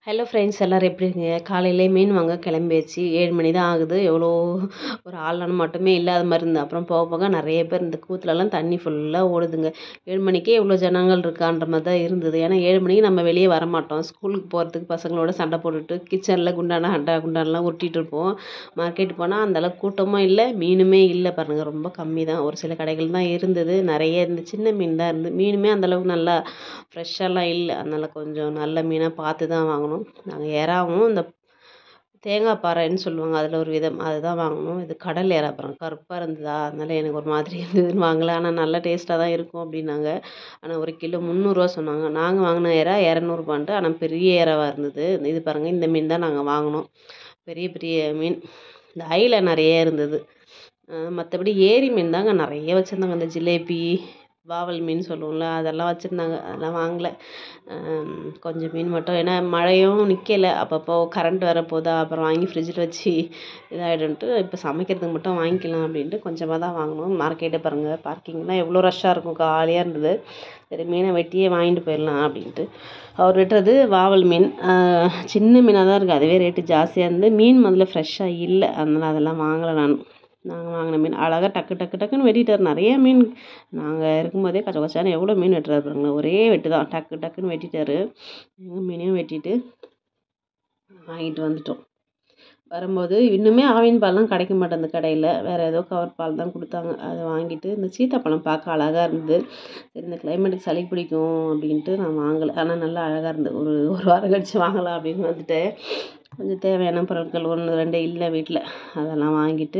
hello friends எல்லோரும் எப்படி இருக்கீங்க காலையிலே மீன் வாங்க கிளம்பியாச்சு ஏழு மணி தான் ஆகுது எவ்வளோ ஒரு ஆளெல்லாம் மட்டுமே இல்லாத மாதிரி இருந்தது அப்புறம் போக போக நிறைய பேர் இந்த கூத்துலலாம் தண்ணி ஃபுல்லாக ஓடுதுங்க ஏழு மணிக்கே இவ்வளோ ஜனங்கள் இருக்கான்ற மாதிரி தான் இருந்தது ஏன்னா ஏழு மணிக்கு நம்ம வெளியே வர மாட்டோம் ஸ்கூலுக்கு போகிறதுக்கு பசங்களோட சண்டை போட்டுட்டு கிச்சனில் குண்டான அண்டா குண்டான்லாம் உருட்டிகிட்டு இருப்போம் மார்க்கெட் போனால் அந்தளவுக்கு கூட்டமும் இல்லை மீனுமே இல்லை பாருங்கள் ரொம்ப கம்மி தான் ஒரு சில கடைகள் தான் இருந்தது நிறைய இந்த சின்ன மீன் தான் இருந்தது மீனுமே அந்தளவுக்கு நல்லா ஃப்ரெஷ்ஷாலாம் இல்லை அதனால் கொஞ்சம் நல்ல மீனாக பார்த்து தான் வாங்கணும் நாங்கள் எறாவும் இந்த தேங்காய் பாறைன்னு சொல்லுவாங்க அதில் ஒரு விதம் அதுதான் வாங்கினோம் இது கடல் எறா அப்புறம் கருப்பாக இருந்ததா அதனால் எனக்கு ஒரு மாதிரி இருந்ததுன்னு வாங்கலை ஆனால் நல்ல டேஸ்ட்டாக தான் இருக்கும் அப்படின்னாங்க ஆனால் ஒரு கிலோ முந்நூறுரூவா சொன்னாங்க நாங்கள் வாங்கின எறா இரநூறுபான்ட்டு ஆனால் பெரிய எறாவாக இருந்தது இது பாருங்கள் இந்த மீன் தான் நாங்கள் வாங்கினோம் பெரிய பெரிய மீன் இந்த ஐல நிறைய இருந்தது மற்றபடி ஏரி மீன் தாங்க நிறைய வச்சுருந்தாங்க இந்த ஜிலேபி வாவல் மீன் சொல்லுவோம்ல அதெல்லாம் வச்சுருந்தாங்க அதெல்லாம் வாங்கலை கொஞ்சம் மீன் மட்டும் ஏன்னா மழையும் நிற்கல அப்பப்போ கரண்ட் வர போதா அப்புறம் வாங்கி ஃப்ரிட்ஜில் வச்சு இதாகிடும்ட்டு இப்போ சமைக்கிறதுக்கு மட்டும் வாங்கிக்கலாம் அப்படின்ட்டு கொஞ்சமாக தான் வாங்கினோம் மார்க்கெட்டை பாருங்கள் பார்க்கிங்லாம் எவ்வளோ ரஷ்ஷாக இருக்கும் காலியாக இருந்தது சரி மீனை வெட்டியே வாங்கிட்டு போயிடலாம் அப்படின்ட்டு அவர் வெட்டுறது வாவல் மீன் சின்ன மீனாக தான் இருக்குது அதுவே ரேட்டு ஜாஸ்தியாக இருந்து மீன் முதல்ல ஃப்ரெஷ்ஷாக இல்லை அதனால் அதெல்லாம் வாங்கலை நான் நாங்கள் வாங்கின மீன் அழகாக டக்கு டக்கு டக்குன்னு வெட்டிட்டார் நிறைய மீன் நாங்கள் இருக்கும்போதே கச்ச கச்சான்னு எவ்வளோ மீன் வெட்டுறாரு பாருங்களேன் ஒரே வெட்டு தான் டக்கு டக்குன்னு வெட்டிட்டார் எங்கள் மீனையும் வெட்டிட்டு வாங்கிட்டு வந்துட்டோம் வரும்போது இன்னுமே ஆவின் பால்லாம் கிடைக்க மாட்டேன் கடையில் வேறு ஏதோ கவர் பால் தான் கொடுத்தாங்க அதை வாங்கிட்டு இந்த சீத்தாப்பழம் பார்க்க அழகாக இருந்தது சரி இந்த கிளைமேட்டுக்கு சளி பிடிக்கும் அப்படின்ட்டு நான் வாங்கலை ஆனால் நல்லா அழகாக இருந்தது ஒரு ஒரு வாரம் கழிச்சு வாங்கலாம் அப்படின்னு வந்துட்டு கொஞ்சம் தேவையான பொருட்கள் ஒன்று ரெண்டு இல்லை வீட்டில் அதெல்லாம் வாங்கிட்டு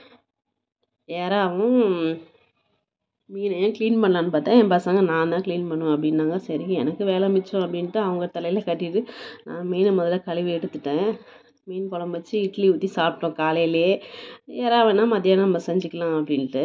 எறாவும் மீனையும் க்ளீன் பண்ணலான்னு பார்த்தா என் பசங்க நான் தான் க்ளீன் பண்ணுவேன் அப்படின்னாங்க சரி எனக்கு வேலை மிச்சம் அப்படின்ட்டு அவங்க தலையில் கட்டிட்டு நான் மீனை முதல்ல கழுவி எடுத்துட்டேன் மீன் குழம்பு வச்சு இட்லி ஊற்றி சாப்பிட்டோம் காலையிலே எறா வேணால் மத்தியானம் நம்ம செஞ்சுக்கலாம் அப்படின்ட்டு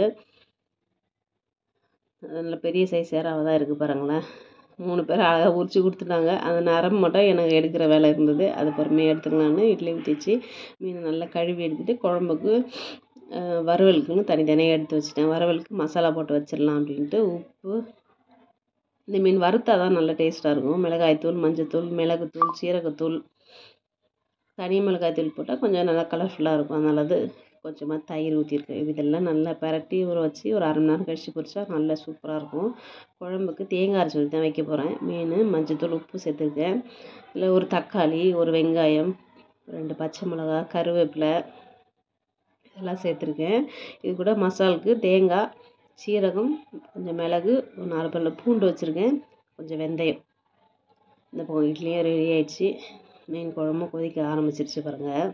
நல்ல பெரிய சைஸ் எறாவாக தான் இருக்குது பாருங்களேன் மூணு பேர் அழகாக உரிச்சு கொடுத்துட்டாங்க அந்த நரம்பு மட்டும் எனக்கு எடுக்கிற வேலை இருந்தது அது பொறுமையாக எடுத்துக்கலான்னு இட்லி ஊற்றிச்சு மீனை நல்லா கழுவி எடுத்துகிட்டு குழம்புக்கு வறுவலுக்குன்னு தனித்தனியாக எடுத்து வச்சுட்டேன் வறுவலுக்கு மசாலா போட்டு வச்சிடலாம் அப்படின்ட்டு உப்பு இந்த மீன் வறுத்தா தான் நல்ல டேஸ்ட்டாக இருக்கும் மிளகாய்த்தூள் மஞ்சத்தூள் மிளகுத்தூள் சீரகத்தூள் தனி மிளகாய்த்தூள் போட்டால் கொஞ்சம் நல்லா கலர்ஃபுல்லாக இருக்கும் அதனால அது கொஞ்சமாக தயிர் ஊற்றிருக்கேன் இதெல்லாம் நல்லா பரட்டி ஊற வச்சு ஒரு அரை மணி நேரம் கழிச்சு பொரிச்சா நல்லா சூப்பராக இருக்கும் குழம்புக்கு தேங்காய் அரைச்சி ஊற்றி தான் வைக்க போகிறேன் மீன் மஞ்சத்தூள் உப்பு சேர்த்துருக்கேன் இல்லை ஒரு தக்காளி ஒரு வெங்காயம் ரெண்டு பச்சை மிளகா கருவேப்பிலை இதெல்லாம் சேர்த்துருக்கேன் இது கூட மசாலுக்கு தேங்காய் சீரகம் கொஞ்சம் மிளகு ஒரு நாலு பல்ல பூண்டு வச்சுருக்கேன் கொஞ்சம் வெந்தயம் இந்த பக்கம் இட்லியும் ரெடி ஆயிடுச்சு மீன் குழம்பும் கொதிக்க ஆரம்பிச்சிருச்சு பாருங்கள்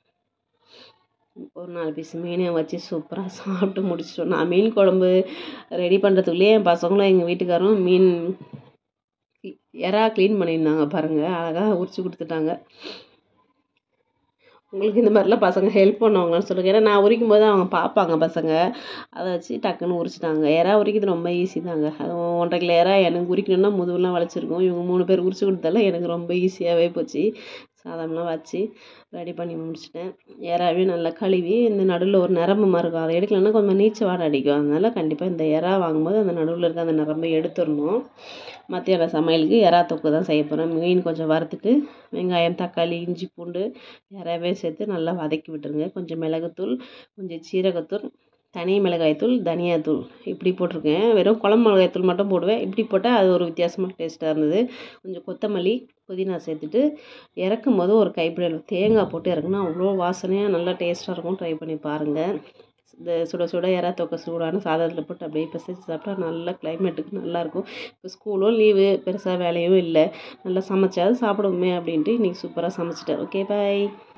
ஒரு நாலு பீஸ் மீனையும் வச்சு சூப்பராக சாப்பிட்டு முடிச்சிட்டோம் நான் மீன் குழம்பு ரெடி பண்ணுறதுக்குள்ளேயே என் பசங்களும் எங்கள் வீட்டுக்காரும் மீன் எறா க்ளீன் பண்ணியிருந்தாங்க பாருங்கள் அழகாக உரிச்சு கொடுத்துட்டாங்க உங்களுக்கு இந்த மாதிரிலாம் பசங்க ஹெல்ப் பண்ணுவாங்கன்னு சொல்லுங்கள் ஏன்னா நான் உரிக்கும் போது அவங்க பார்ப்பாங்க பசங்க அதை வச்சு டக்குன்னு உரிச்சிட்டாங்க எறா உரிக்கிறது ரொம்ப ஈஸி தாங்க அது ஒன்றரை கிலோ எறா எனக்கு உரிக்கணும்னா முதுகுலாம் வலிச்சிருக்கும் இவங்க மூணு பேர் உரிச்சு கொடுத்தால எனக்கு ரொம்ப ஈஸியாகவே போச்சு சாதம்லாம் வச்சு ரெடி பண்ணி முடிச்சிட்டேன் எறாவே நல்லா கழுவி இந்த நடுவில் ஒரு நரம்பு மாதிரி இருக்கும் அதை எடுக்கலன்னா கொஞ்சம் நீச்ச வாடை அடிக்கும் அதனால் கண்டிப்பாக இந்த எறா வாங்கும்போது அந்த நடுவில் இருக்க அந்த நரம்பை எடுத்துடணும் மத்தியான சமையலுக்கு எறா தொக்கு தான் செய்ய போகிறேன் மீன் கொஞ்சம் வறுத்துட்டு வெங்காயம் தக்காளி இஞ்சி பூண்டு எறாவே சேர்த்து நல்லா வதக்கி விட்டுருங்க கொஞ்சம் மிளகுத்தூள் கொஞ்சம் சீரகத்தூள் தனி மிளகாய்த்தூள் தனியாத்தூள் இப்படி போட்டிருக்கேன் வெறும் குழம்பு மிளகாய்த்தூள் மட்டும் போடுவேன் இப்படி போட்டால் அது ஒரு வித்தியாசமான டேஸ்ட்டாக இருந்தது கொஞ்சம் கொத்தமல்லி புதினா சேர்த்துட்டு இறக்கும் போது ஒரு கைப்பிடி தேங்காய் போட்டு இறக்குனா அவ்வளோ வாசனையாக நல்லா டேஸ்ட்டாக இருக்கும் ட்ரை பண்ணி பாருங்கள் இந்த சுட சுட எறா தொக்கை சூடான சாதத்தில் போட்டு அப்படியே பிசைச்சு சாப்பிட்டா நல்லா கிளைமேட்டுக்கு நல்லாயிருக்கும் இப்போ ஸ்கூலும் லீவு பெருசாக வேலையும் இல்லை நல்லா சமைச்சாவது சாப்பிடுவோமே அப்படின்ட்டு இன்றைக்கி சூப்பராக சமைச்சிட்டேன் ஓகே பாய்